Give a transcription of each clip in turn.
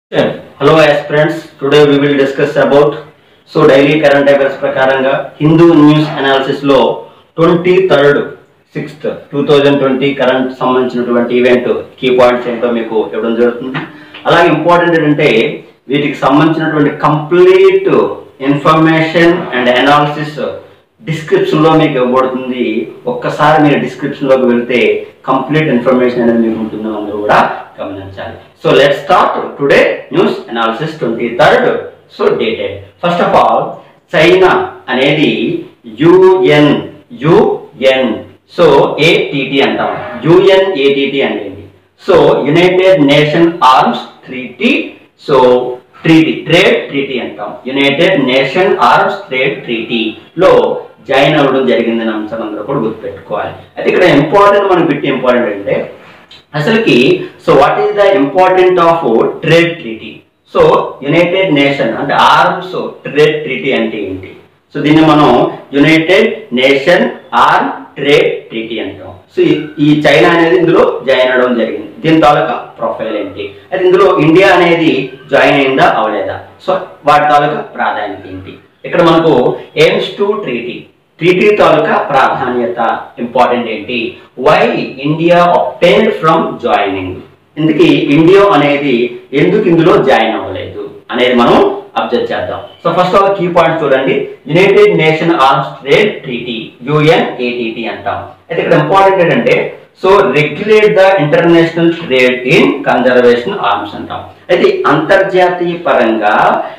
Hello aspirants today we will discuss about so daily current affairs ప్రకారంగా Hindu news analysis లో twenty third sixth two thousand twenty current సంబంధించినటువంటి event key points ఏంటో మీకు ఇవ్వడం జరుగుతుంది అలాగే ఇంపార్టెంట్ ఏంటంటే వీటికి సంబంధించినటువంటి complete information and analysis description లో మీకు ఇవ్వబడుతుంది ఒక్కసారి మీరు డిస్క్రిప్షన్ లోకి వెళ్తే కంప్లీట్ ఇన్ఫర్మేషన్ అనేది మీకు ఉంటుంది అందరూ కూడా గమనించాలి so let start today news analysis twenty third so dated first of all China అనేది యుఎన్ యుఎన్ సో ఏటిటి అంటాం యుఎన్ ఏటిటి అనేది so United Nation arms treaty so treaty trade treaty అంటాం United Nation arms trade treaty లో join అవ్వడం జరిగిందని అంశాలు అందరూ కూడా గుర్తుపెట్టుకోవాలి అయితే ఇక్కడ ఇంపార్టెంట్ మనకు బిట్ ఇంపార్టెంట్ అంటే అసలుకి so what is the important of trade treaty so United Nation అంటే ఆర్మ్స్ ట్రేడ్ ట్రీటీ అంటే ఏంటి సో దీన్ని మనం United Nation arm trade treaty అంటాం సో ఈ- ఈ చైనా అనేది ఇందులో జాయిన్ అవడం జరిగింది దీని తాలూకా ప్రొఫైల్ ఏంటి అయితే ఇందులో ఇండియా అనేది జాయిన్ అయిందా అవలేదా సో వాటి తాలూకా ప్రాధాన్యత ఏంటి ఇక్కడ మనకు ఎయిమ్స్ టు ట్రీటీ ట్రీటీ తాలూకా ప్రాధాన్యత ఇంపార్టెంట్ ఏంటి why India obtained from joining ఇందుకే ఇండియా అనేది ఎందుకు ఇందులో జాయిన్ అవ్వలేదు అనేది మనం అబ్జర్వ్ చేద్దాం so first of all key point చూడండి United Nation arms trade treaty UNATT అంటాం అయితే ఇక్కడ ఇంపార్టెంట్ ఏంటంటే so regulate the international trade in conservation arms అంటాం అయితే అంతర్జాతీయ పరంగా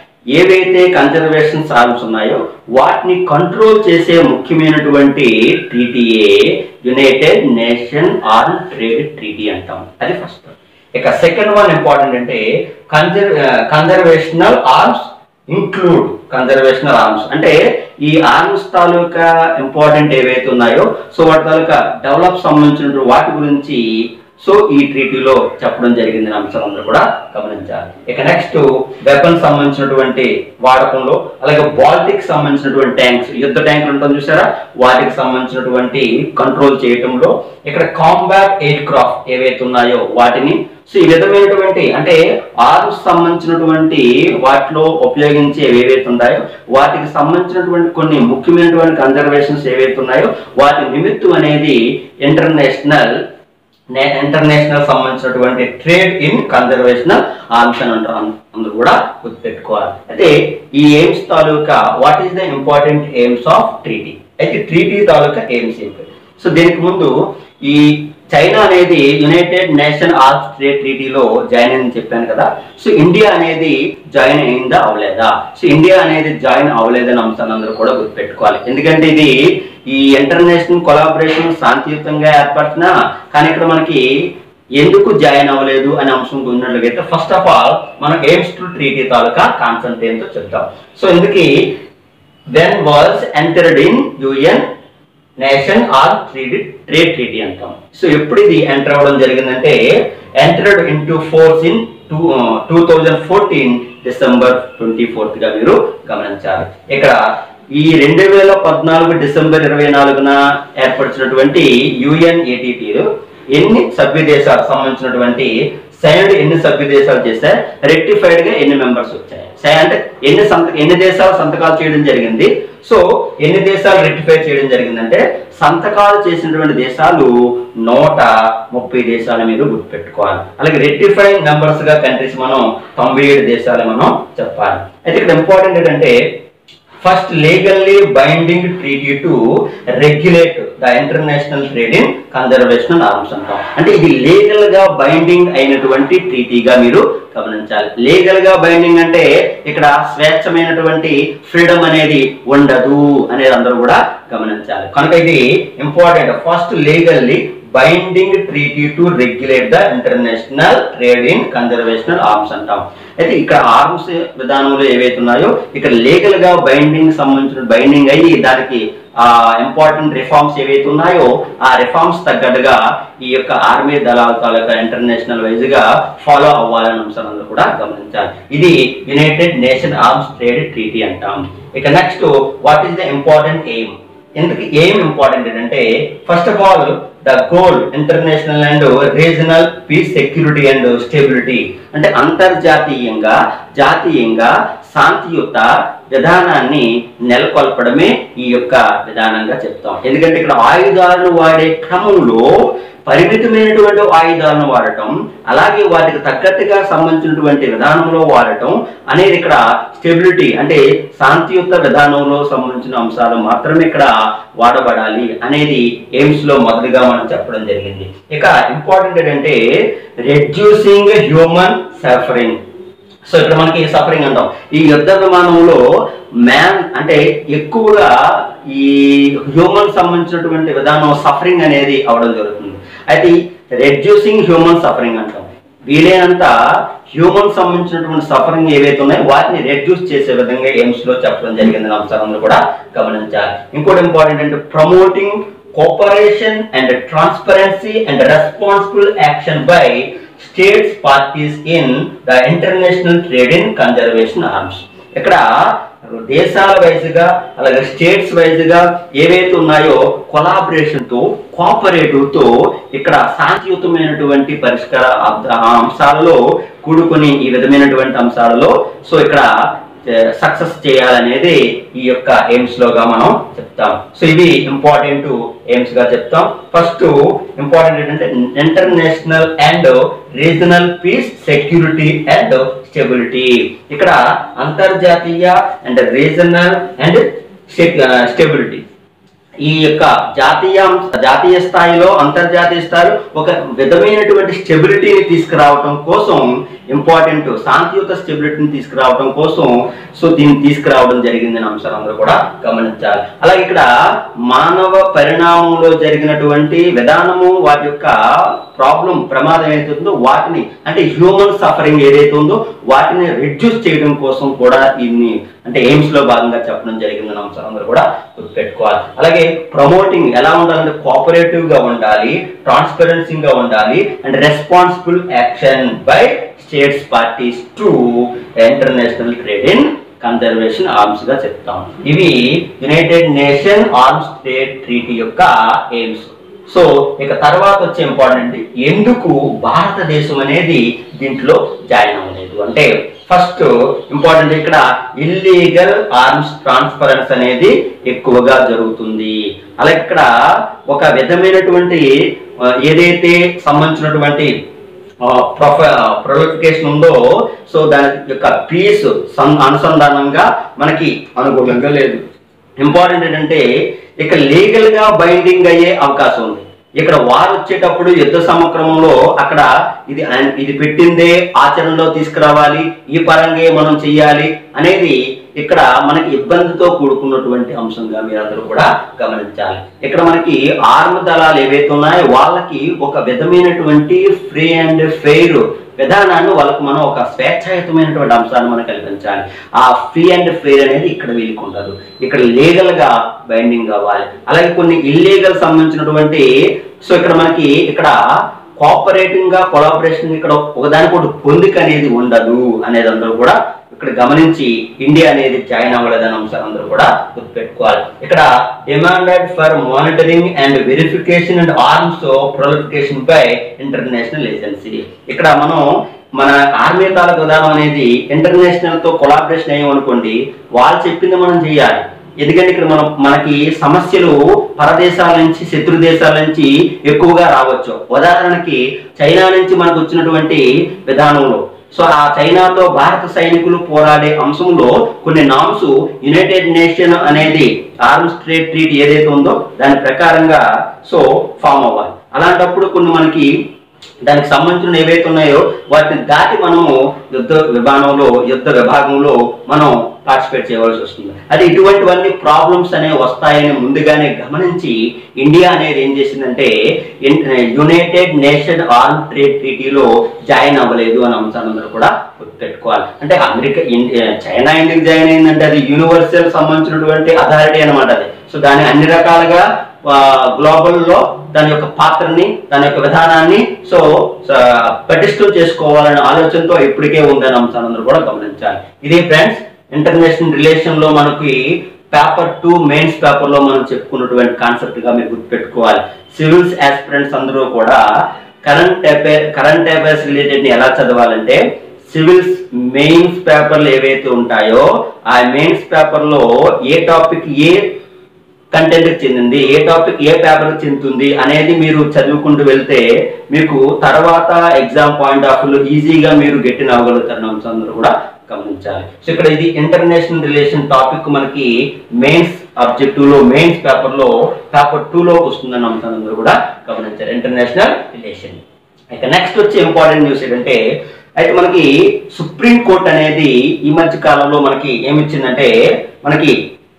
ఏవైతే కన్జర్వేషన్ ఆర్మ్స్ ఉన్నాయో వాటిని కంట్రోల్ చేసే ముఖ్యమైనటువంటి ట్రీటీయే United Nation arm trade treaty అంటాం అది ఫస్ట్ ఇక సెకండ్ వన్ ఇంపార్టెంట్ అంటే కన్జర్ conservational arms include conservational arms అంటే ఈ ఆర్మ్స్ తాలూకా ఇంపార్టెంట్ ఏవైతే ఉన్నాయో సో వాటి తాలూకా డెవలప్ సంబంధించిన వాటి గురించి సో ఈ ట్రీటీలో చెప్పడం జరిగింది అంశాలు అందరూ కూడా గమనించాలి ఇక నెక్స్ట్ వెపన్ సంబంధించినటువంటి వాడకంలో అలాగే బాల్టిక్ సంబంధించినటువంటి ట్యాంక్స్ యుద్ధ ట్యాంకులు ఉంటుంది చూసారా వాటికి సంబంధించినటువంటి కంట్రోల్ చేయటంలో ఇక్కడ కాంబాట్ ఎయిర్ క్రాఫ్ట్ ఏవైతే ఉన్నాయో వాటిని సో ఈ విధమైనటువంటి అంటే ఆర్మ్స్ సంబంధించినటువంటి వాటిలో ఉపయోగించేవి ఏవైతే ఉన్నాయో వాటికి సంబంధించినటువంటి కొన్ని ముఖ్యమైనటువంటి కన్జర్వేషన్స్ ఏవైతే ఉన్నాయో వాటి నిమిత్తం అనేది ఇంటర్నేషనల్ నే- ఇంటర్నేషనల్ సంబంధించినటువంటి ట్రేడ్ ఇన్ కన్జర్వేషనల్ ఆర్మ్స్ అని అంటారు అం- అందరూ కూడా గుర్తుపెట్టుకోవాలి అయితే ఈ ఎయిమ్స్ తాలూకా what is the important aims of treaty అయితే ట్రీటీ తాలూకా ఎయిమ్స్ ఏంటి సో దీనికి ముందు ఈ చైనా అనేది యునైటెడ్ నేషన్ ఆర్మ్స్ ట్రేడ్ ట్రీటీలో జాయిన్ అయిందని చెప్పాను కదా సో ఇండియా అనేది జాయిన్ అయిందా అవలేదా సో ఇండియా అనేది జాయిన్ అవ్వలేదని అంశాన్ని అందరూ కూడా గుర్తుపెట్టుకోవాలి ఎందుకంటే ఇది ఈ ఇంటర్నేషనల్ కొలాబరేషన్ శాంతియుతంగా ఏర్పరిచిన కానీ ఇక్కడ మనకి ఎందుకు జాయిన్ అవ్వలేదు అనే అంశం ఉన్నట్లయితే ఫస్ట్ ఆఫ్ ఆల్ మనం ఎయిమ్స్ టు ట్రీటీ తాలూకా కాన్సెప్ట్ ఏంటో చెప్తాం సో ఇందుకు then was entered in UN nation ఆర్ ట్రేడ్ ట్రేడ్ ట్రీటీ అంటాం సో ఎప్పుడు ఇది ఎంటర్ అవ్వడం జరిగిందంటే entered into force in two two thousand fourteen December twenty fourth గా మీరు గమనించాలి ఇక్కడ ఈ రెండు వేల పద్నాలుగు డిసెంబర్ ఇరవై నాలుగున ఏర్పరిచినటువంటి యుఎన్ఏటిపిలు ఎన్ని సభ్య దేశాలకు సంబంధించినటువంటి సైన్డ్ ఎన్ని సభ్య దేశాలు చేశాయి రెక్టిఫైడ్ గా ఎన్ని మెంబర్స్ వచ్చాయి సై అంటే ఎన్ని సంత ఎన్ని దేశాలు సంతకాలు చేయడం జరిగింది సో ఎన్ని దేశాలు రెక్టిఫై చేయడం జరిగిందంటే సంతకాలు చేసినటువంటి దేశాలు నూట ముప్పై దేశాలు మీరు గుర్తుపెట్టుకోవాలి అలాగే రెక్టిఫైయింగ్ మెంబర్స్ గా కంట్రీస్ మనం తొంభై ఏడు దేశాలు మనం చెప్పాలి అయితే ఇక్కడ ఇంపార్టెంట్ ఏంటంటే first legally binding treaty to regulate the international trade in conservational arms అంటాం అంటే ఇది లీగల్ గా బైండింగ్ అయినటువంటి ట్రీటీగా మీరు గమనించాలి లీగల్ గా బైండింగ్ అంటే ఇక్కడ స్వేచ్ఛమైనటువంటి ఫ్రీడమ్ అనేది ఉండదు అనేది అందరూ కూడా గమనించాలి కనుక ఇది important first legally binding treaty to regulate the international trade in conservational arms అంటాం అయితే ఇక్కడ ఆర్మ్స్ విధానంలో ఏవైతే ఉన్నాయో ఇక్కడ లీగల్ గా బైండింగ్ సంబంధించిన బైండింగ్ అయ్యి దానికి ఆ ఇంపార్టెంట్ రిఫార్మ్స్ ఏవైతే ఉన్నాయో ఆ రిఫార్మ్స్ తగ్గట్టుగా ఈ యొక్క ఆర్మీ దళాల తాలూకా ఇంటర్నేషనల్ వైజ్ గా ఫాలో అవ్వాలనే అంశాలను కూడా గమనించాలి ఇది United Nation arms trade treaty అంటాం ఇక next what is the important aim ఎందుకు ఏం ఇంపార్టెంట్ ఏంటంటే first of all the goal international and regional peace security and stability అంటే అంతర్జాతీయంగా జాతీయంగా శాంతియుత విధానాన్ని నెలకొల్పడమే ఈ యొక్క విధానంగా చెప్తాం ఎందుకంటే ఇక్కడ ఆయుధాలను వాడే క్రమంలో పరిమితమైనటువంటి ఆయుధాలను వాడటం అలాగే వాటికి తగ్గట్టుగా సంబంధించినటువంటి విధానంలో వాడటం అనేది ఇక్కడ స్టెబిలిటీ అంటే శాంతియుత విధానంలో సంబంధించిన అంశాలు మాత్రమే ఇక్కడ వాడబడాలి అనేది ఎయిమ్స్ లో మొదటిగా మనం చెప్పడం జరిగింది ఇక ఇంపార్టెంట్ ఏంటంటే రెడ్యూసింగ్ హ్యూమన్ సఫరింగ్ సో ఇక్కడ మనకి సఫరింగ్ అంటాం ఈ యుద్ధ విమానంలో మ్యాన్ అంటే ఎక్కువగా ఈ హ్యూమన్ సంబంధించినటువంటి విధానం సఫరింగ్ అనేది అవడం జరుగుతుంది అయితే రెడ్యూసింగ్ హ్యూమన్ సఫరింగ్ అంటాం వీలైనంత హ్యూమన్ సంబంధించినటువంటి సఫరింగ్ ఏవైతే ఉన్నాయో వాటిని రెడ్యూస్ చేసే విధంగా ఎయిమ్స్ లో చెప్పడం జరిగింది అంశాలను కూడా గమనించాలి ఇంకోటి ఇంపార్టెంట్ అంటే promoting cooperation and transparency and responsible action by states parties in the international trade in conservation arms ఇక్కడ దేశాల వైజ్గా అలాగే స్టేట్స్ వైజ్గా ఏవైతే ఉన్నాయో కొలాబరేషన్ తో కోఆపరేటివ్ తో ఇక్కడ శాంతియుతమైనటువంటి పరిష్కార అ- అంశాలలో కూడుకొని ఈ విధమైనటువంటి అంశాలలో సో ఇక్కడ సక్సెస్ చేయాలనేది ఈ యొక్క ఎయిమ్స్ లోగా మనం చెప్తాం సో ఇవి ఇంపార్టెంట్ ఎయిమ్స్ గా చెప్తాం ఫస్ట్ ఇంపార్టెంట్ ఏంటంటే international and regional peace security and stability ఇక్కడ అంతర్జాతీయ అండ్ రీజనల్ అండ్ స్టెబిలిటీ ఈ యొక్క జాతీయ జాతీయ స్థాయిలో అంతర్జాతీయ స్థాయిలో ఒక విధమైనటువంటి స్టెబిలిటీని తీసుకురావటం కోసం ఇంపార్టెంట్ శాంతియుత స్టెబిలిటీని తీసుకురావటం కోసం సో దీన్ని తీసుకురావడం జరిగింది అనే అంశాలు అందరూ కూడా గమనించాలి అలాగే ఇక్కడ మానవ పరిణామంలో జరిగినటువంటి విధానము వాటి యొక్క ప్రాబ్లం ప్రమాదం ఏదైతే ఉందో వాటిని అంటే హ్యూమన్ సఫరింగ్ ఏదైతే ఉందో వాటిని రిడ్యూస్ చేయడం కోసం కూడా దీన్ని అంటే ఎయిమ్స్ లో భాగంగా చెప్పడం జరిగిందన్న అంశాలు అందరూ కూడా గుర్తుపెట్టుకోవాలి అలాగే ప్రమోటింగ్ ఎలా ఉండాలంటే కోఆపరేటివ్ గా ఉండాలి ట్రాన్స్పరెన్సీ గా ఉండాలి and responsible action by states parties to international trade in conservation arms గా చెప్తాం ఇవి United Nation arms trade treaty యొక్క ఎయిమ్స్ సో ఇక తర్వాత వచ్చే ఇంపార్టెంట్ ఎందుకు భారతదేశం అనేది దీంట్లో జాయిన్ అవ్వలేదు అంటే ఫస్ట్ ఇంపార్టెంట్ ఇక్కడ ఇల్లీగల్ ఆర్మ్స్ ట్రాన్స్ఫరెన్స్ అనేది ఎక్కువగా జరుగుతుంది అలాగే ఇక్కడ ఒక విధమైనటువంటి ఆ, ఏదైతే సంబంధించినటువంటి ప్రొలిఫికేషన్ ఉందో సో దాని యొక్క పీస్ అనుసంధానంగా మనకి అనుకూలంగా లేదు ఇంపార్టెంట్ ఏంటంటే ఇక లీగల్ గా బైండింగ్ అయ్యే అవకాశం ఉంది ఇక్కడ వారు వచ్చేటప్పుడు యుద్ధ సమక్రమంలో అక్కడ ఇది అన్- ఇది పెట్టిందే ఆచరణలో తీసుకురావాలి ఈ పరంగా మనం చెయ్యాలి అనేది ఇక్కడ మనకి ఇబ్బందితో కూడుకున్నటువంటి అంశంగా మీరందరూ కూడా గమనించాలి ఇక్కడ మనకి ఆర్మ దళాలు ఏవైతే ఉన్నాయో వాళ్ళకి ఒక విధమైనటువంటి ఫ్రీ అండ్ ఫెయిర్ విధానాన్ని వాళ్ళకు మనం ఒక స్వేచ్ఛాయుతమైనటువంటి అంశాన్ని మనం కల్పించాలి ఆ ఫ్రీ అండ్ ఫెయిర్ అనేది ఇక్కడ వీళ్ళకి ఉండదు ఇక్కడ లీగల్ గా బైండింగ్ అవ్వాలి అలాగే కొన్ని ఇల్లీగల్ సంబంధించినటువంటి సో ఇక్కడ మనకి ఇక్కడ కోఆపరేటింగ్ గా కొలాబరేషన్ ఇక్కడ ఒకదానికొకటి పొందిక అనేది ఉండదు అనేది అందరూ కూడా ఇక్కడ గమనించి ఇండియా అనేది జాయిన్ అవ్వలేదన్న అంశాలు అందరూ కూడా గుర్తుపెట్టుకోవాలి ఇక్కడ demanded for monitoring and verification and arms proliferation by international agency ఇక్కడ మనం మన ఆర్మీ తాలూకు విధానం అనేది ఇంటర్నేషనల్ తో కొలాబరేషన్ అయ్యామనుకోండి వాళ్ళు చెప్పింది మనం చేయాలి ఎందుకంటే ఇక్కడ మనం మనకి సమస్యలు పరదేశాల నుంచి శత్రు దేశాల నుంచి ఎక్కువగా రావచ్చు ఉదాహరణకి చైనా నుంచి మనకు వచ్చినటువంటి విధానంలో సో ఆ చైనాతో భారత సైనికులు పోరాడే అంశంలో కొన్ని నామ్స్ యునైటెడ్ నేషన్ అనేది ఆర్మ్స్ ట్రేడ్ ట్రీట్ ఏదైతే ఉందో దాని ప్రకారంగా సో ఫామ్ అవ్వాలి అలాంటప్పుడు కొన్ని మనకి దానికి సంబంధించిన ఏవైతే ఉన్నాయో వాటిని దాటి మనము యుద్ధ విధానంలో యుద్ధ విభాగంలో మనం పార్టిసిపేట్ చేయవలసి వస్తుంది అది ఇటువంటివన్నీ ప్రాబ్లమ్స్ అనేవి వస్తాయని ముందుగానే గమనించి ఇండియా అనేది ఏం చేసిందంటే యునైటెడ్ నేషన్ ఆర్మ్ ట్రేడ్ ట్రీటీలో జాయిన్ అవ్వలేదు అని అంశాలందరూ కూడా గుర్తుపెట్టుకోవాలి అంటే అమెరికా ఇన్- చైనా ఎందుకు జాయిన్ అయిందంటే అది యూనివర్సల్ సంబంధించినటువంటి అథారిటీ అనమాట అది సో దాని అన్ని రకాలుగా గ్లోబల్ లో దాని యొక్క పాత్రని దాని యొక్క విధానాన్ని సో స- పటిష్టం చేసుకోవాలనే ఆలోచనతో ఇప్పటికే ఉందనే అంశాలందరూ కూడా గమనించాలి ఇది ఫ్రెండ్స్ ఇంటర్నేషనల్ రిలేషన్ లో మనకి పేపర్ టూ మెయిన్స్ పేపర్ లో మనం చెప్పుకున్నటువంటి కాన్సెప్ట్ గా మీరు గుర్తుపెట్టుకోవాలి సివిల్స్ ఆస్పిరెంట్స్ అందరూ కూడా current affair current affairs related ని ఎలా చదవాలంటే సివిల్స్ మెయిన్స్ పేపర్లు ఏవైతే ఉంటాయో ఆ మెయిన్స్ పేపర్ లో ఏ టాపిక్ ఏ కంటెంట్ చెందింది ఏ టాపిక్ ఏ పేపర్ చెందుతుంది అనేది మీరు చదువుకుంటూ వెళ్తే మీకు తర్వాత ఎగ్జామ్ పాయింట్ ఆఫ్ వ్యూ ఈజీగా మీరు గెట్టిన అవ్వగలుగుతారు అంశాలు కూడా గమనించాలి సో ఇక్కడ ఇది ఇంటర్నేషనల్ రిలేషన్ టాపిక్ మనకి మెయిన్స్ ఆబ్జెక్టివ్ లో మెయిన్స్ పేపర్ లో పేపర్ టూ లోకి వస్తుందన్న అంశాలందరూ కూడా గమనించాలి ఇంటర్నేషనల్ రిలేషన్ ఇక నెక్స్ట్ వచ్చే ఇంపార్టెంట్ న్యూస్ ఏంటంటే అయితే మనకి సుప్రీం కోర్ట్ అనేది ఈ మధ్య కాలంలో మనకి ఏమిచ్చిందంటే మనకి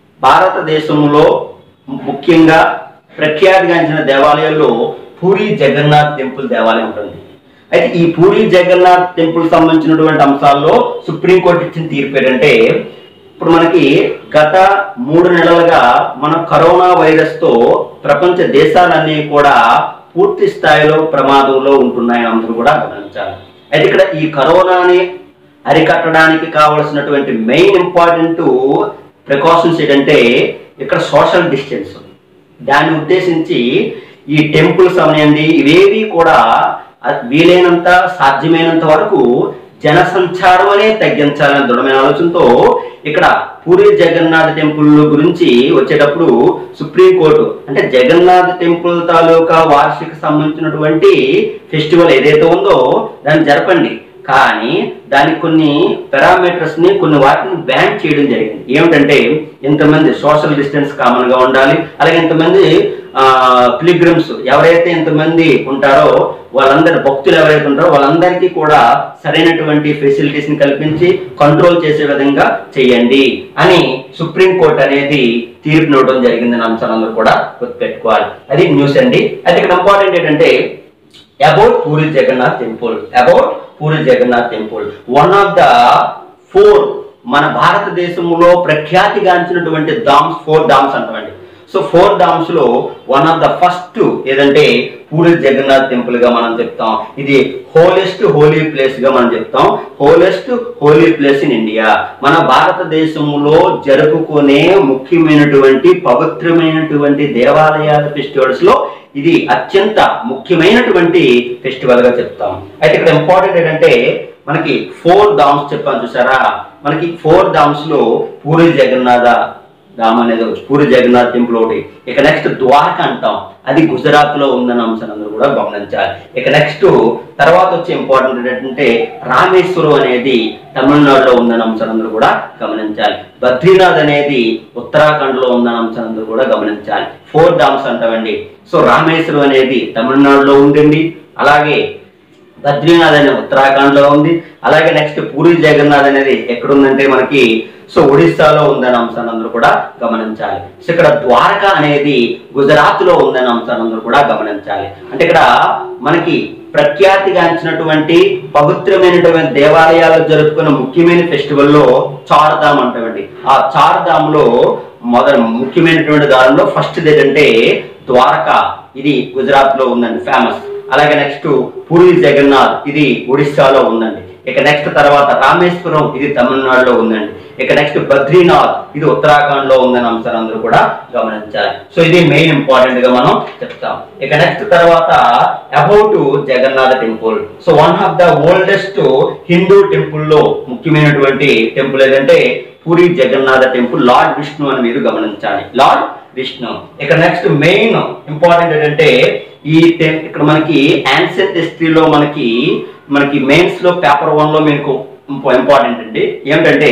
భారతదేశంలో ముఖ్యంగా ప్రఖ్యాతిగాంచిన దేవాలయాల్లో పూరి జగన్నాథ్ టెంపుల్ దేవాలయం ఉంటుంది అయితే ఈ పూరి జగన్నాథ్ టెంపుల్ సంబంధించినటువంటి అంశాల్లో సుప్రీంకోర్టు ఇచ్చిన తీర్పు ఏంటంటే ఇప్పుడు మనకి గత మూడు నెలలుగా మన కరోనా వైరస్ తో ప్రపంచ దేశాలన్నీ కూడా పూర్తి స్థాయిలో ప్రమాదంలో ఉంటున్నాయని అందరూ కూడా గమనించాలి అయితే ఇక్కడ ఈ కరోనాని అరికట్టడానికి కావలసినటువంటి మెయిన్ ఇంపార్టెంట్ ప్రికాషన్స్ ఏంటంటే ఇక్కడ సోషల్ డిస్టెన్స్ దాన్ని ఉద్దేశించి ఈ టెంపుల్స్ అవనండి ఇవేవి కూడా అ- వీలైనంత సాధ్యమైనంత వరకు జనసంచారం అనే తగ్గించాలనే దృఢమైన ఆలోచనతో ఇక్కడ పూరి జగన్నాథ్ టెంపుల్ గురించి వచ్చేటప్పుడు సుప్రీంకోర్టు అంటే జగన్నాథ్ టెంపుల్ తాలూకా వార్షిక సంబంధించినటువంటి ఫెస్టివల్ ఏదైతే ఉందో దాన్ని జరపండి కానీ దానికి కొన్ని పారామీటర్స్ ని కొన్ని వాటిని బ్యాన్ చేయడం జరిగింది ఏమిటంటే ఇంతమంది సోషల్ డిస్టెన్స్ కామన్ గా ఉండాలి అలాగే ఇంతమంది పిలిగ్రిమ్స్ ఎవరైతే ఇంతమంది ఉంటారో వాళ్ళందరి భక్తులు ఎవరైతే ఉంటారో వాళ్ళందరికీ కూడా సరైనటువంటి ఫెసిలిటీస్ ని కల్పించి కంట్రోల్ చేసే విధంగా చేయండి అని సుప్రీం కోర్ట్ అనేది తీర్పునివ్వడం జరిగిందని అంశాలందరూ కూడా గుర్తుపెట్టుకోవాలి అది న్యూస్ అండి అయితే ఇక్కడ ఇంపార్టెంట్ ఏంటంటే about Puri Jagannath temple about Puri Jagannath temple one of the four మన భారతదేశంలో ప్రఖ్యాతిగాంచినటువంటి డామ్స్ ఫోర్ డామ్స్ అంటామండి సో ఫోర్ డామ్స్ లో వన్ ఆఫ్ ద ఫస్ట్ ఏదంటే పూరి జగన్నాథ్ టెంపుల్ గా మనం చెప్తాం ఇది హోలెస్ట్ హోలీ ప్లేస్ గా మనం చెప్తాం holiest holy place in India మన భారతదేశంలో జరుపుకునే ముఖ్యమైనటువంటి పవిత్రమైనటువంటి దేవాలయాల ఫెస్టివల్స్ లో ఇది అత్యంత ముఖ్యమైనటువంటి ఫెస్టివల్ గా చెప్తాం అయితే ఇక్కడ ఇంపార్టెంట్ ఏంటంటే మనకి ఫోర్ డామ్స్ చెప్పాను చూసారా మనకి ఫోర్ డామ్స్ లో పూరి జగన్నాథ ధామ్ అనేది ఒకటి. పూరి జగన్నాథ్ టెంపుల్ ఒకటి ఇక నెక్స్ట్ ద్వారకా అంటాం అది గుజరాత్ లో ఉందన్న అంశాన్ని అందరూ కూడా గమనించాలి ఇక నెక్స్ట్ తర్వాత వచ్చే ఇంపార్టెంట్ ఏంటంటే రామేశ్వరం అనేది తమిళనాడులో ఉందన్న అంశాన్ని అందరూ కూడా గమనించాలి బద్రీనాథ్ అనేది ఉత్తరాఖండ్ లో ఉందన్న అంశాన్ని అందరూ కూడా గమనించాలి ఫోర్ డామ్స్ అంటామండి సో రామేశ్వరం అనేది తమిళనాడులో ఉందండి అలాగే బద్రీనాథ్ అనే ఉత్తరాఖండ్ లో ఉంది అలాగే నెక్స్ట్ పూరి జగన్నాథ్ అనేది ఎక్కడ ఉందంటే మనకి సో ఒడిస్సాలో ఉందనే అంశాన్ని అందరూ కూడా గమనించాలి సో ఇక్కడ ద్వారకా అనేది గుజరాత్ లో ఉందనే అంశాన్ని అందరూ కూడా గమనించాలి అంటే ఇక్కడ మనకి ప్రఖ్యాతిగాంచినటువంటి పవిత్రమైనటువంటి దేవాలయాలు జరుపుకున్న ముఖ్యమైన ఫెస్టివల్లో చార్ధామ్ అంటామండి ఆ చార్ధామ్ లో మొదటి ముఖ్యమైనటువంటి దానిలో ఫస్ట్ ఏంటంటే ద్వారకా ఇది గుజరాత్ లో ఉందండి ఫేమస్ అలాగే నెక్స్ట్ పూరి జగన్నాథ్ ఇది ఒడిస్సాలో ఉందండి ఇక నెక్స్ట్ తర్వాత రామేశ్వరం ఇది తమిళనాడులో ఉందండి ఇక నెక్స్ట్ బద్రీనాథ్ ఇది ఉత్తరాఖండ్ లో ఉందని అంశాలు అందరూ కూడా గమనించాలి సో ఇది మెయిన్ ఇంపార్టెంట్ గా మనం చెప్తాం ఇక నెక్స్ట్ తర్వాత about Jagannath temple so one of the oldest Hindu temple లో ముఖ్యమైనటువంటి టెంపుల్ ఏదంటే పూరి జగన్నాథ టెంపుల్ లార్డ్ విష్ణు అని మీరు గమనించాలి లార్డ్ విష్ణు ఇక నెక్స్ట్ మెయిన్ ఇంపార్టెంట్ ఏంటంటే ఈ టెం- ఇక్కడ మనకి యాన్సెంట్ హిస్టరీలో మనకి మనకి మెయిన్స్ లో పేపర్ వన్ లో మీకు ఇంపార్టెంట్ అండి ఏమిటంటే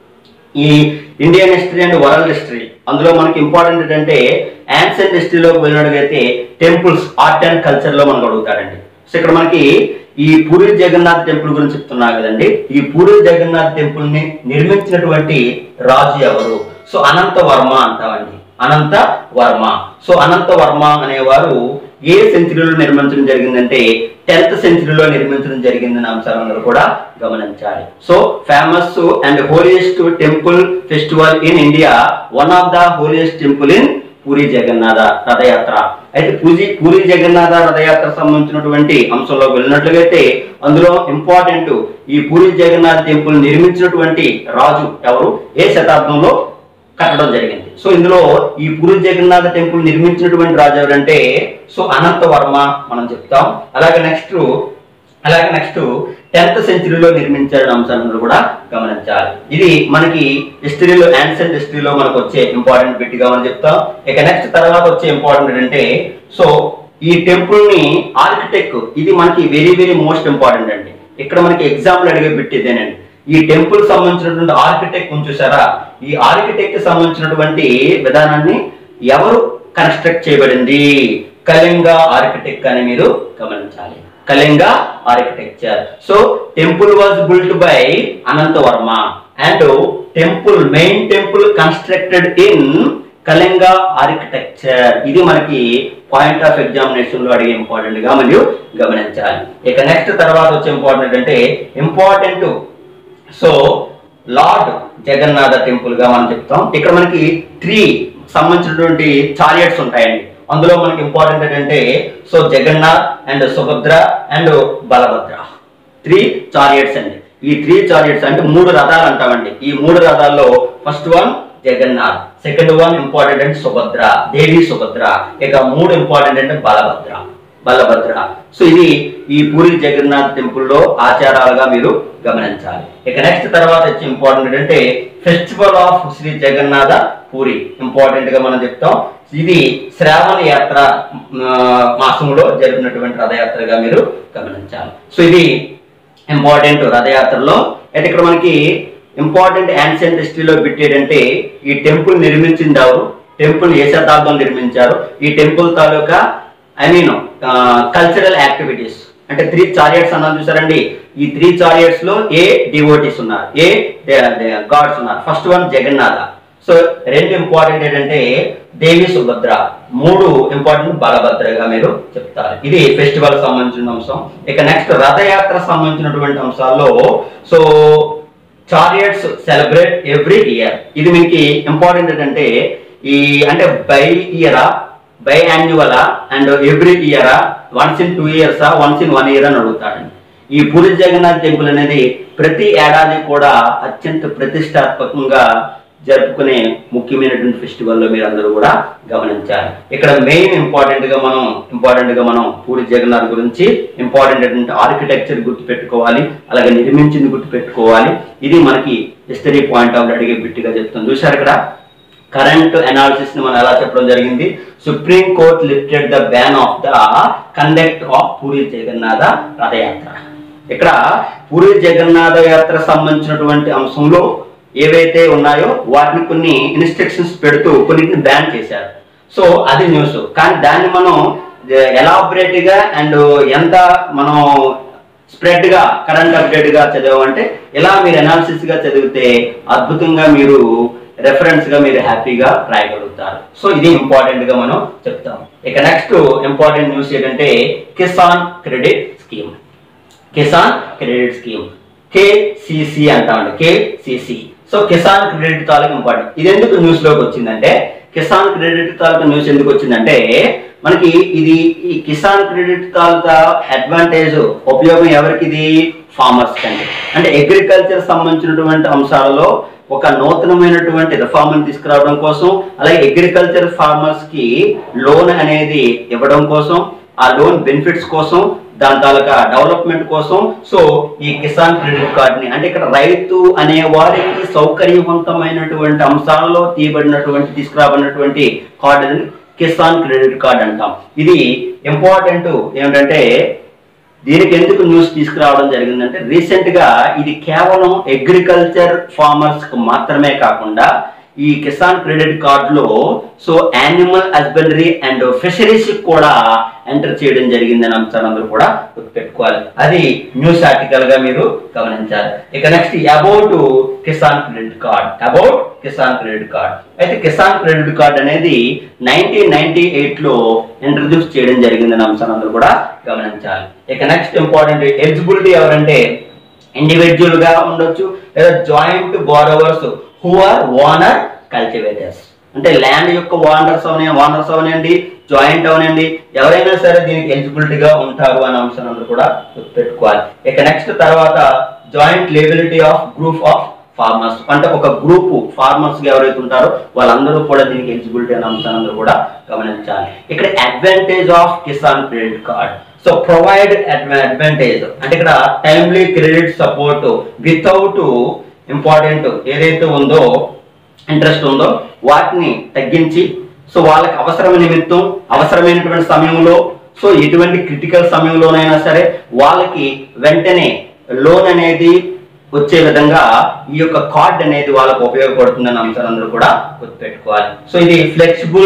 ఈ Indian history and world history అందులో మనకి ఇంపార్టెంట్ ఏంటంటే యాన్సెంట్ హిస్టరీలోకి వెళ్ళినట్టుగైతే టెంపుల్స్ ఆర్ట్ అండ్ కల్చర్ లో మనకు అడుగుతారండి సో ఇక్కడ మనకి ఈ పూరి జగన్నాథ్ టెంపుల్ గురించి చెప్తున్నా కదండి ఈ పూరి జగన్నాథ్ టెంపుల్ ని నిర్మించినటువంటి రాజు ఎవరు సో అనంత వర్మ అంటామండి అనంత వర్మ సో అనంత వర్మ అనేవారు ఏ సెంచరీలో నిర్మించడం జరిగిందంటే టెన్త్ సెంచరీలో నిర్మించడం జరిగిందనే అంశాలందరూ కూడా గమనించాలి so famous and holiest temple festival in India one of the holiest temple in Puri Jagannath Rathyatra అయితే పూజి పూరి జగన్నాథ రథయాత్ర సంబంధించినటువంటి అంశంలో వెళ్ళినట్లుగైతే అందులో ఇంపార్టెంట్ ఈ పూరి జగన్నాథ్ టెంపుల్ నిర్మించినటువంటి రాజు ఎవరు ఏ శతాబ్దంలో కట్టడం జరిగింది సో ఇందులో ఈ పూరి జగన్నాథ టెంపుల్ నిర్మించినటువంటి రాజు ఎవరంటే సో అనంత వర్మ మనం చెప్తాం అలాగే నెక్స్ట్ అలాగే నెక్స్ట్ టెన్త్ సెంచరీలో నిర్మించాడు అంశాలను కూడా గమనించాలి ఇది మనకి హిస్టరీలో యాన్సెంట్ హిస్టరీలో మనకు వచ్చే ఇంపార్టెంట్ బిట్ గా మనం చెప్తాం ఇక నెక్స్ట్ తర్వాత వచ్చే ఇంపార్టెంట్ అంటే సో ఈ టెంపుల్ ని ఆర్కిటెక్ట్ ఇది మనకి వెరీ వెరీ మోస్ట్ ఇంపార్టెంట్ అండి ఇక్కడ మనకి ఎగ్జాంపుల్ అడిగే బిట్ ఇదేనండి ఈ టెంపుల్ సంబంధించినటువంటి ఆర్కిటెక్ట్ చూసారా ఈ ఆర్కిటెక్ట్ సంబంధించినటువంటి విధానాన్ని ఎవరు కన్స్ట్రక్ట్ చేయబడింది కళింగ ఆర్కిటెక్ట్ అని మీరు గమనించాలి Kalinga architecture so temple was built by Ananta Varma and temple main temple constructed in Kalinga architecture ఇది మనకి పాయింట్ ఆఫ్ ఎగ్జామినేషన్ లో అడిగే ఇంపార్టెంట్ గా మరియు గమనించాలి ఇక నెక్స్ట్ తర్వాత వచ్చే ఇంపార్టెంట్ అంటే important so lord Jagannath temple గా మనం చెప్తాం ఇక్కడ మనకి త్రీ సంబంధించినటువంటి చారియట్స్ ఉంటాయండి అందులో మనకి ఇంపార్టెంట్ ఏంటంటే so Jagannath and Subhadra and Balabhadra three chariots అండి ఈ త్రీ చారియట్స్ అంటే మూడు రథాలు అంటామండి ఈ మూడు రథాల్లో first one Jagannath second one important అంటే సుభద్ర దేవి సుభద్ర ఇక మూడు ఇంపార్టెంట్ అంటే బలభద్ర బలభద్ర సో ఇది ఈ పూరి జగన్నాథ్ టెంపుల్ లో ఆచారాలుగా మీరు గమనించాలి ఇక నెక్స్ట్ తర్వాత వచ్చి ఇంపార్టెంట్ అంటే festival of Shri Jagannath Puri important గా మనం చెప్తాం ఇది శ్రావణ యాత్ర ఆ, మాసంలో జరిపినటువంటి రథయాత్రగా మీరు గమనించాలి సో ఇది ఇంపార్టెంట్ రథయాత్రలో అయితే ఇక్కడ మనకి ఇంపార్టెంట్ యాన్షియంట్ హిస్టరీలో పెట్టేటంటే ఈ టెంపుల్ నిర్మించింది ఎవరు టెంపుల్ ఏ శతాబ్దం నిర్మించారు ఈ టెంపుల్ తాలూకా ఐ మీన్ కల్చరల్ యాక్టివిటీస్ అంటే త్రీ చారియట్స్ అన్నాను చూసారండి ఈ త్రీ చారియట్స్ లో ఏ డివోటీస్ ఉన్నారు ఏ గాడ్స్ ఉన్నారు ఫస్ట్ వన్ జగన్నాథ సో రెండు ఇంపార్టెంట్ ఏంటంటే దేవి సుభద్ర మూడు ఇంపార్టెంట్ బలభద్రగా మీరు చెప్తారు ఇది ఫెస్టివల్ సంబంధించిన అంశం ఇక నెక్స్ట్ రథయాత్ర సంబంధించినటువంటి అంశాల్లో so chariots celebrate every year ఇది మీకు ఇంపార్టెంట్ ఏంటంటే ఈ అంటే బై ఇయరా బై యాన్యువల్ అండ్ ఎవ్రీ ఇయరా వన్స్ ఇన్ టూ ఇయర్సా వన్స్ ఇన్ వన్ ఇయర్ అని అడుగుతాడండి ఈ పూరి జగన్నాథ్ టెంపుల్ అనేది ప్రతి ఏడాది కూడా అత్యంత ప్రతిష్టాత్మకంగా జరుపుకునే ముఖ్యమైనటువంటి ఫెస్టివల్లో మీరు అందరూ కూడా గమనించాలి ఇక్కడ మెయిన్ ఇంపార్టెంట్ గా మనం ఇంపార్టెంట్ గా మనం పూరి జగన్నాథ్ గురించి ఇంపార్టెంట్ అయినటువంటి ఆర్కిటెక్చర్ గుర్తు పెట్టుకోవాలి అలాగే నిర్మించింది గుర్తు పెట్టుకోవాలి ఇది మనకి హిస్టరీ పాయింట్ ఆఫ్ అడిగే బిట్టిగా చెప్తాం చూసారు ఇక్కడ కరెంట్ అనాలిసిస్ ని మనం ఎలా చెప్పడం జరిగింది supreme court lifted the ban of the conduct of Puri Jagannath Rath Yatra ఇక్కడ పూరి జగన్నాథ యాత్ర సంబంధించినటువంటి అంశంలో ఏవైతే ఉన్నాయో వాటిని కొన్ని ఇన్స్ట్రక్షన్స్ పెడుతూ కొన్నిటిని బ్యాన్ చేశారు సో అది న్యూస్ కానీ దాన్ని మనం ఎలాబరేట్ గా అండ్ ఎంత మనం స్ప్రెడ్ గా కరెంట్ అప్డేట్ గా చదవంటే ఇలా మీరు అనాలిసిస్ గా చదివితే అద్భుతంగా మీరు రెఫరెన్స్ గా మీరు హ్యాపీగా రాయగలుగుతారు సో ఇది ఇంపార్టెంట్ గా మనం చెప్తాం ఇక నెక్స్ట్ ఇంపార్టెంట్ న్యూస్ ఏంటంటే Kisan credit scheme Kisan credit scheme KCC అంటామండి కేసిసి సో కిసాన్ క్రెడిట్ తాలూకు ఇంపార్టెంట్ ఇది ఎందుకు న్యూస్ లోకి వచ్చిందంటే కిసాన్ క్రెడిట్ తాలూకు న్యూస్ ఎందుకు వచ్చిందంటే మనకి ఇది ఈ కిసాన్ క్రెడిట్ తాలూకా అడ్వాంటేజ్ ఉపయోగం ఎవరికి ఇది ఫార్మర్స్ కంటే అంటే అగ్రికల్చర్ సంబంధించినటువంటి అంశాలలో ఒక నూతనమైనటువంటి రిఫార్మ్ తీసుకురావడం కోసం అలాగే అగ్రికల్చర్ ఫార్మర్స్ కి లోన్ అనేది ఇవ్వడం కోసం ఆ లోన్ బెనిఫిట్స్ కోసం దాని తాలూకా డెవలప్మెంట్ కోసం సో ఈ కిసాన్ క్రెడిట్ కార్డ్ ని అంటే ఇక్కడ రైతు అనే వారికి సౌకర్యవంతమైనటువంటి అంశాలలో తీయబడినటువంటి తీసుకురాబడినటువంటి కార్డు కిసాన్ క్రెడిట్ కార్డ్ అంటాం ఇది ఇంపార్టెంట్ ఏమిటంటే దీనికి ఎందుకు న్యూస్ తీసుకురావడం జరిగిందంటే రీసెంట్ గా ఇది కేవలం అగ్రికల్చర్ ఫార్మర్స్ కు మాత్రమే కాకుండా ఈ కిసాన్ క్రెడిట్ కార్డ్ లో so animal husbandry and fisheries కూడా ఎంటర్ చేయడం జరిగిందని అంశాలు అందరూ కూడా గుర్తుపెట్టుకోవాలి అది న్యూస్ ఆర్టికల్ గా మీరు గమనించాలి ఇక next about Kisan credit card about Kisan credit card అయితే కిసాన్ క్రెడిట్ కార్డ్ అనేది నైన్టీన్ నైన్టీ ఎయిట్ లో ఇంట్రడ్యూస్ చేయడం జరిగిందని అంశాలు అందరూ కూడా గమనించాలి ఇక నెక్స్ట్ ఇంపార్టెంట్ ఎలిజిబిలిటీ ఎవరంటే ఇండివిజువల్ గా ఉండొచ్చు లేదా joint borrowers who are owner cultivators అంటే ల్యాండ్ యొక్క ఓనర్స్ అవనే ఓనర్స్ అవనండి జాయింట్ అవనండి ఎవరైనా సరే దీనికి ఎలిజిబిలిటీ గా ఉంటారు అనే అంశాన్ని అందరూ కూడా పెట్టుకోవాలి ఇక నెక్స్ట్ తర్వాత joint liability of group of farmers అంటే ఒక గ్రూప్ ఫార్మర్స్ ఎవరైతే ఉంటారో వాళ్ళందరూ కూడా దీనికి ఎలిజిబిలిటీ అనే అంశాన్ని కూడా గమనించాలి ఇక్కడ advantage of Kisan credit card so provide advantage అంటే ఇక్కడ timely credit support without important ఏదైతే ఉందో ఇంట్రెస్ట్ ఉందో వాటిని తగ్గించి సో వాళ్ళకి అవసరం నిమిత్తం అవసరమైనటువంటి సమయంలో సో ఎటువంటి క్రిటికల్ సమయంలోనైనా సరే వాళ్ళకి వెంటనే లోన్ అనేది వచ్చే విధంగా ఈ యొక్క కార్డ్ అనేది వాళ్ళకు ఉపయోగపడుతుందని అంశాలందరూ కూడా గుర్తుపెట్టుకోవాలి సో ఇది ఫ్లెక్సిబుల్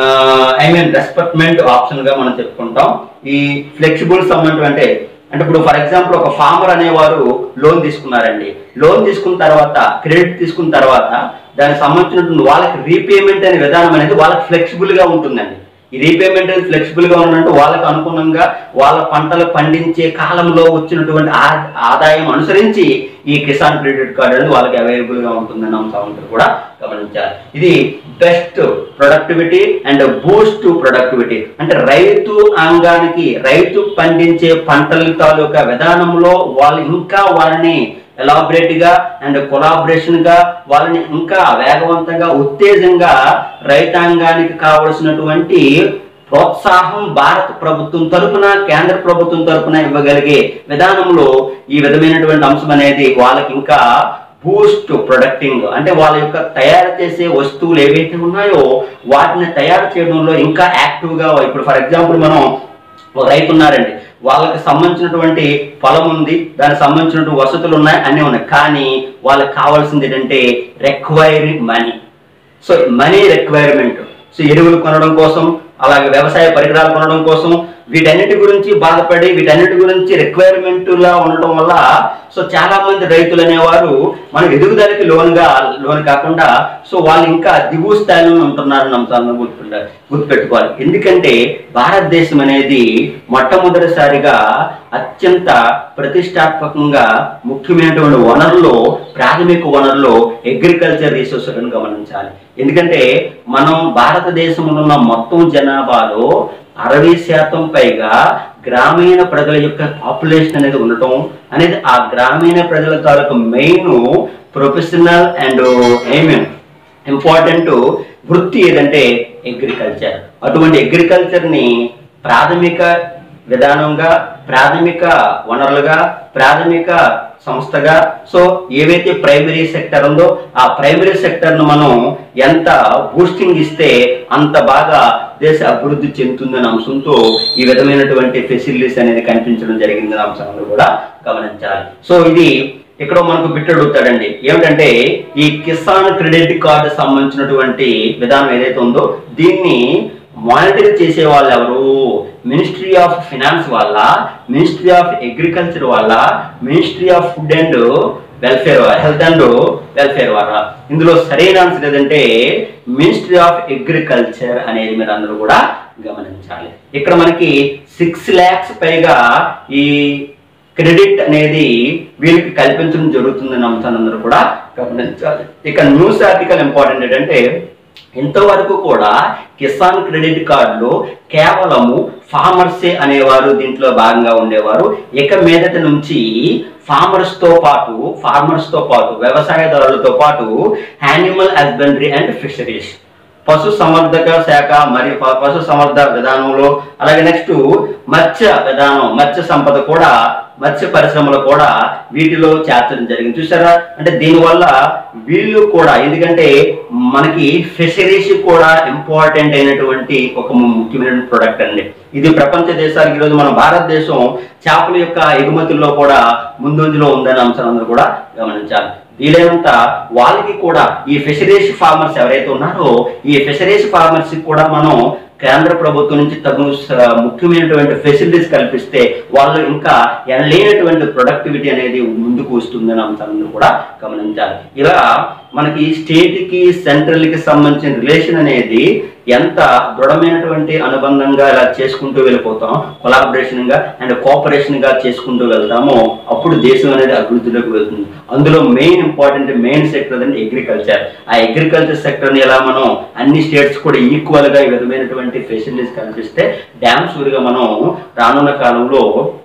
ఐ మీన్ రెస్పెక్ట్మెంట్ ఆప్షన్ గా మనం చెప్పుకుంటాం ఈ ఫ్లెక్సిబుల్ సమ్మెంట్ అంటే అంటే ఇప్పుడు ఫర్ ఎగ్జాంపుల్ ఒక ఫార్మర్ అనేవారు లోన్ తీసుకున్నారండి లోన్ తీసుకున్న తర్వాత క్రెడిట్ తీసుకున్న తర్వాత దానికి సంబంధించినటువంటి వాళ్ళకి రీపేమెంట్ అనే విధానం అనేది వాళ్ళకి ఫ్లెక్సిబుల్ గా ఉంటుందండి ఈ రీపేమెంట్ అనేది ఫ్లెక్సిబుల్ గా ఉన్నట్టు వాళ్ళకి అనుగుణంగా వాళ్ళ పంటలు పండించే కాలంలో వచ్చినటువంటి ఆ- ఆదాయం అనుసరించి ఈ కిసాన్ క్రెడిట్ కార్డ్ అనేది వాళ్ళకి అవైలబుల్ గా ఉంటుందని అంశాలను కూడా గమనించాలి ఇది best productivity and boost productivity అంటే రైతు అంగానికి రైతు పండించే పంటల తాలూకా విధానంలో వాళ్ళు ఇంకా వాళ్ళని ఎలాబరేట్ గా అండ్ కొలాబరేషన్ గా వాళ్ళని ఇంకా వేగవంతంగా ఉత్తేజంగా రైతాంగానికి కావలసినటువంటి ప్రోత్సాహం భారత ప్రభుత్వం తరపున కేంద్ర ప్రభుత్వం తరపున ఇవ్వగలిగే విధానంలో ఈ విధమైనటువంటి అంశం అనేది వాళ్ళకి ఇంకా బూస్ట్ ప్రొడక్టింగ్ అంటే వాళ్ళ యొక్క తయారు చేసే వస్తువులు ఏవైతే ఉన్నాయో వాటిని తయారు చేయడంలో ఇంకా యాక్టివ్ గా ఇప్పుడు ఫర్ ఎగ్జాంపుల్ మనం ఒక రైతు ఉన్నారండి వాళ్ళకి సంబంధించినటువంటి పొలం ఉంది దానికి సంబంధించినటువంటి వసతులు ఉన్నాయి అన్నీ ఉన్నాయి కానీ వాళ్ళకి కావాల్సింది ఏంటంటే requiring money so money requirement so ఎరువులు కొనడం కోసం అలాగే వ్యవసాయ పరికరాలు కొనడం కోసం వీటన్నిటి గురించి బాధపడి వీటన్నిటి గురించి రిక్వైర్మెంట్ లా ఉండటం వల్ల సో చాలా మంది రైతులు అనేవారు మనం ఎదుగుదలకి లోన్గా లోన్ కాకుండా సో వాళ్ళు ఇంకా దిగువ స్థాయిలో ఉంటున్నారని అంశాలను గుర్తుండాలి గుర్తుపెట్టుకోవాలి ఎందుకంటే భారతదేశం అనేది మొట్టమొదటిసారిగా అత్యంత ప్రతిష్టాత్మకంగా ముఖ్యమైనటువంటి వనరులు ప్రాథమిక వనరులు అగ్రికల్చర్ రీసోర్స్ అని గమనించాలి ఎందుకంటే మనం భారతదేశంలో ఉన్న మొత్తం జనాభాలో అరవై శాతం పైగా గ్రామీణ ప్రజల యొక్క పాపులేషన్ అనేది ఉండటం అనేది ఆ గ్రామీణ ప్రజల తాలూకు మెయిన్ ప్రొఫెషనల్ అండ్ ఏమేం ఇంపార్టెంట్ వృత్తి ఏదంటే అగ్రికల్చర్ అటువంటి అగ్రికల్చర్ని ప్రాథమిక విధానంగా ప్రాథమిక వనరులుగా ప్రాథమిక సంస్థగా సో ఏవైతే ప్రైమరీ సెక్టర్ ఉందో ఆ ప్రైమరీ సెక్టర్ను మనం ఎంత బూస్టింగ్ ఇస్తే అంత బాగా దేశ అభివృద్ధి చెందుతుందనే అంశంతో ఈ విధమైనటువంటి ఫెసిలిటీస్ అనేది కనిపించడం జరిగిందనే అంశాలను కూడా గమనించాలి సో ఇది ఇక్కడ మనకు బిట్ అడుగుతాడండి ఏమిటంటే ఈ కిసాన్ క్రెడిట్ కార్డు సంబంధించినటువంటి విధానం ఏదైతే ఉందో దీన్ని మానిటర్ చేసే వాళ్ళు ఎవరు మినిస్ట్రీ ఆఫ్ ఫినాన్స్ వాళ్ళ మినిస్ట్రీ ఆఫ్ అగ్రికల్చర్ వాళ్ళ ministry of food and welfare health and welfare వాళ్ళ ఇందులో సరైన ఆన్సర్ ఏదంటే మినిస్ట్రీ ఆఫ్ అగ్రికల్చర్ అనేది మీరు అందరూ కూడా గమనించాలి ఇక్కడ మనకి సిక్స్ ల్యాక్స్ పైగా ఈ క్రెడిట్ అనేది వీళ్ళకి కల్పించడం జరుగుతుందని అంశాన్ని అందరూ కూడా గమనించాలి ఇక న్యూస్ ఆర్టికల్ ఇంపార్టెంట్ ఏంటంటే ఇంతవరకు కూడా కిసాన్ క్రెడిట్ కార్డులో కేవలము ఫార్మర్సే అనేవారు దీంట్లో భాగంగా ఉండేవారు ఇక మీదట నుంచి ఫార్మర్స్ తో పాటు ఫార్మర్స్ తో పాటు వ్యవసాయదారులతో పాటు యానిమల్ హస్బెండరీ అండ్ ఫిషరీస్ పశు సంవర్ధక శాఖ మరియు ప- పశు సంవర్ధ విధానంలో అలాగే నెక్స్ట్ మత్స్య విధానం మత్స్య సంపద కూడా మత్స్య పరిశ్రమలో కూడా వీటిలో చేర్చడం జరిగింది చూసారా అంటే దీనివల్ల వీళ్ళు కూడా ఎందుకంటే మనకి ఫిషరీస్ కూడా ఇంపార్టెంట్ అయినటువంటి ఒక ము- ముఖ్యమైన ప్రొడక్ట్ అండి ఇది ప్రపంచ దేశాలకు ఈరోజు మన భారతదేశం చేపల యొక్క ఎగుమతుల్లో కూడా ముందంజలో ఉందనే అంశాలందరూ కూడా గమనించాలి వీలైనంత వాళ్ళకి కూడా ఈ ఫిషరీస్ ఫార్మర్స్ ఎవరైతే ఉన్నారో ఈ ఫిషరీస్ ఫార్మర్స్ కూడా మనం కేంద్ర ప్రభుత్వం నుంచి తగు స- ముఖ్యమైనటువంటి ఫెసిలిటీస్ కల్పిస్తే వాళ్ళు ఇంకా లేనటువంటి ప్రొడక్టివిటీ అనేది ముందుకు వస్తుందని అంశాలను కూడా గమనించాలి ఇలా మనకి స్టేట్ కి సెంట్రల్ కి సంబంధించిన రిలేషన్ అనేది ఎంత దృఢమైనటువంటి అనుబంధంగా ఇలా చేసుకుంటూ వెళ్ళిపోతాం కొలాబరేషన్ గా అండ్ కోఆపరేషన్ గా చేసుకుంటూ వెళ్తామో అప్పుడు దేశం అనేది అభివృద్ధిలోకి వెళ్తుంది అందులో మెయిన్ ఇంపార్టెంట్ మెయిన్ సెక్టర్ అంటే అగ్రికల్చర్ ఆ అగ్రికల్చర్ సెక్టర్ ని ఎలా మనం అన్ని స్టేట్స్ కూడా ఈక్వల్ గా ఈ విధమైనటువంటి ఫెసిలిటీస్ కల్పిస్తే డ్యామ్ గా మనం రానున్న కాలంలో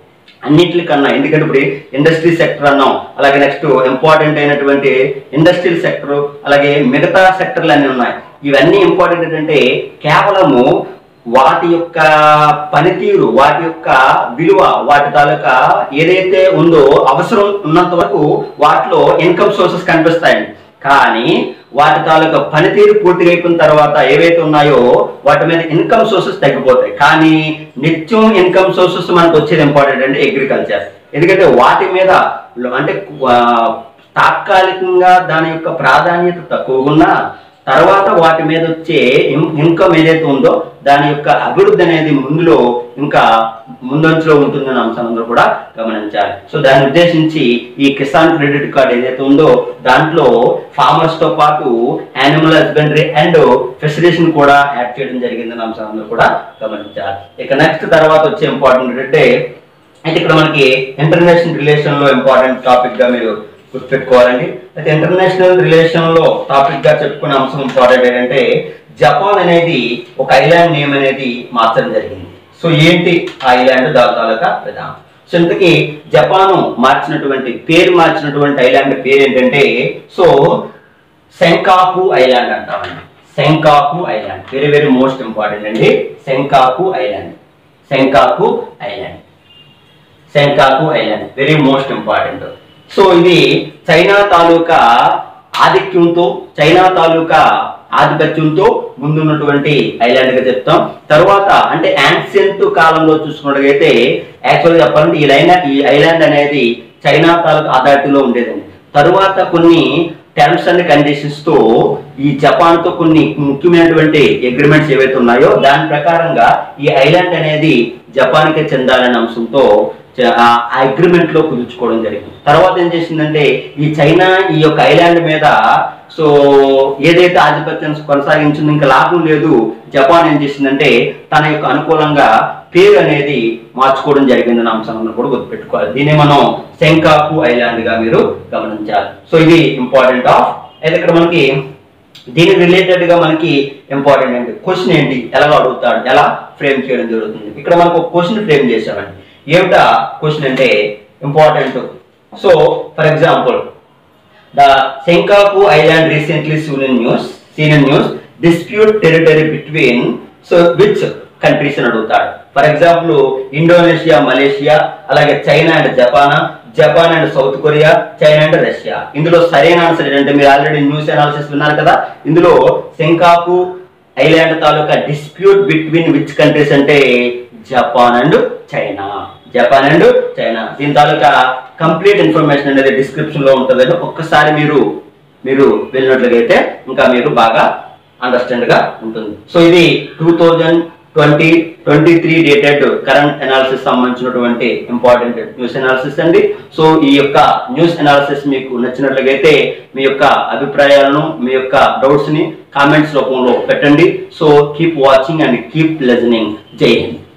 అన్నిటికన్నా ఎందుకంటే ఇప్పుడు ఇండస్ట్రీ సెక్టర్ అన్నాం అలాగే నెక్స్ట్ ఇంపార్టెంట్ అయినటువంటి ఇండస్ట్రియల్ సెక్టర్ అలాగే మిగతా సెక్టర్లు అన్నీ ఉన్నాయి ఇవన్నీ ఇంపార్టెంట్ ఏంటంటే కేవలము వాటి యొక్క పనితీరు వాటి యొక్క విలువ వాటి తాలూకా ఏదైతే ఉందో అవసరం ఉన్నంత వరకు వాటిలో ఇన్కమ్ సోర్సెస్ కనిపిస్తాయండి కానీ వాటి తాలూకా పనితీరు పూర్తిగా అయిపోయిన తర్వాత ఏవైతే ఉన్నాయో వాటి మీద ఇన్కమ్ సోర్సెస్ తగ్గిపోతాయి కానీ నిత్యం ఇన్కమ్ సోర్సెస్ మనకు వచ్చేది ఇంపార్టెంట్ అంటే అగ్రికల్చర్ ఎందుకంటే వాటి మీద అంటే ఆ, తాత్కాలికంగా దాని యొక్క ప్రాధాన్యత తక్కువగా ఉన్నా తర్వాత వాటి మీద వచ్చే ఇన్- ఇన్కమ్ ఏదైతే ఉందో దాని యొక్క అభివృద్ధి అనేది ముందులో ఇంకా ముందంచులో ఉంటుందన్న అంశం అందరూ కూడా గమనించాలి సో దాన్ని ఉద్దేశించి ఈ కిసాన్ క్రెడిట్ కార్డ్ ఏదైతే ఉందో దాంట్లో ఫార్మర్స్ తో పాటు యానిమల్ హస్బెండరీ అండ్ ఫిషరీస్ కూడా యాడ్ చేయడం జరిగిందన్న అంశం అందరూ కూడా గమనించాలి ఇక నెక్స్ట్ తర్వాత వచ్చే ఇంపార్టెంట్ ఏంటంటే అయితే ఇక్కడ మనకి ఇంటర్నేషనల్ రిలేషన్ లో ఇంపార్టెంట్ టాపిక్ గా మీరు గుర్తుపెట్టుకోవాలండి అయితే ఇంటర్నేషనల్ రిలేషన్ లో టాపిక్ గా చెప్పుకునే అంశం ఇంపార్టెంట్ ఏంటంటే జపాన్ అనేది ఒక ఐలాండ్ నేమ్ అనేది మార్చడం జరిగింది సో ఏంటి ఆ ఐలాండ్ దాని తాలూకా విధానం సో ఇంతకీ జపాను మార్చినటువంటి పేరు మార్చినటువంటి ఐలాండ్ పేరు ఏంటంటే సో సెంకాకు ఐలాండ్ అంటామండి Senkaku island very very most important అండి Senkaku island Senkaku island Senkaku island very most important so ఇది చైనా తాలూకా ఆధిక్యంతో చైనా తాలూకా ఆధిపత్యంతో ముందున్నటువంటి ఐలాండ్ గా చెప్తాం తర్వాత అంటే యాన్షియంట్ కాలంలో చూసుకున్నట్లయితే యాక్చువల్గా చెప్పాలంటే ఈ లైన్ ఈ ఐలాండ్ అనేది చైనా తాలూకా అథారిటీలో ఉండేదండి తరువాత కొన్ని టర్మ్స్ అండ్ కండిషన్స్ తో ఈ జపాన్ తో కొన్ని ముఖ్యమైనటువంటి అగ్రిమెంట్స్ ఏవైతే ఉన్నాయో దాని ప్రకారంగా ఈ ఐలాండ్ అనేది జపాన్ కి చెందాలనే అంశంతో చ- ఆ అగ్రిమెంట్ లో కుదుర్చుకోవడం జరిగింది తర్వాత ఏం చేసిందంటే ఈ చైనా ఈ యొక్క ఐలాండ్ మీద సో ఏదైతే ఆధిపత్యం కొనసాగించిందో ఇంకా లాభం లేదు జపాన్ ఏం చేసిందంటే తన యొక్క అనుకూలంగా పేరు అనేది మార్చుకోవడం జరిగిందన్న అంశాలను కూడా గుర్తుపెట్టుకోవాలి దీన్ని మనం శంకాకు ఐలాండ్ గా మీరు గమనించాలి సో ఇది ఇంపార్టెంట్ ఆఫ్ అయితే ఇక్కడ మనకి దీనికి రిలేటెడ్ గా మనకి ఇంపార్టెంట్ ఏంటి క్వశ్చన్ ఏంటి ఎలా అడుగుతాడు ఎలా ఫ్రేమ్ చేయడం జరుగుతుంది ఇక్కడ మనకు ఒక క్వశ్చన్ ఫ్రేమ్ చేశామండి ఏమిటా క్వశ్చన్ అంటే important so for example the Senkaku island recently seen in news seen in news dispute territory between so which countries అని అడుగుతాడు ఫర్ ఎగ్జాంపుల్ ఇండోనేషియా మలేషియా అలాగే China and Japan Japan and South Korea China and Russia ఇందులో సరైన answer ఏంటంటే మీరు already news analysis విన్నారు కదా ఇందులో శంకాకు ఐలాండ్ తాలూకా డిస్ప్యూట్ బిట్వీన్ విచ్ కంట్రీస్ అంటే Japan and China Japan and China దీని తాలూకా కంప్లీట్ ఇన్ఫర్మేషన్ అనేది డిస్క్రిప్షన్ లో ఉంటుందని ఒక్కసారి మీరు మీరు వెళ్ళినట్లయితే ఇంకా మీరు బాగా అండర్స్టాండ్ గా ఉంటుంది సో ఇది two thousand twenty twenty three dated current analysis సంబంధించినటువంటి ఇంపార్టెంట్ న్యూస్ అనాలిసిస్ అండి సో ఈ యొక్క న్యూస్ అనాలిసిస్ మీకు నచ్చినట్లయితే మీ యొక్క అభిప్రాయాలను మీ యొక్క డౌట్స్ ని కామెంట్స్ రూపంలో పెట్టండి so keep watching and keep listening Jai Hind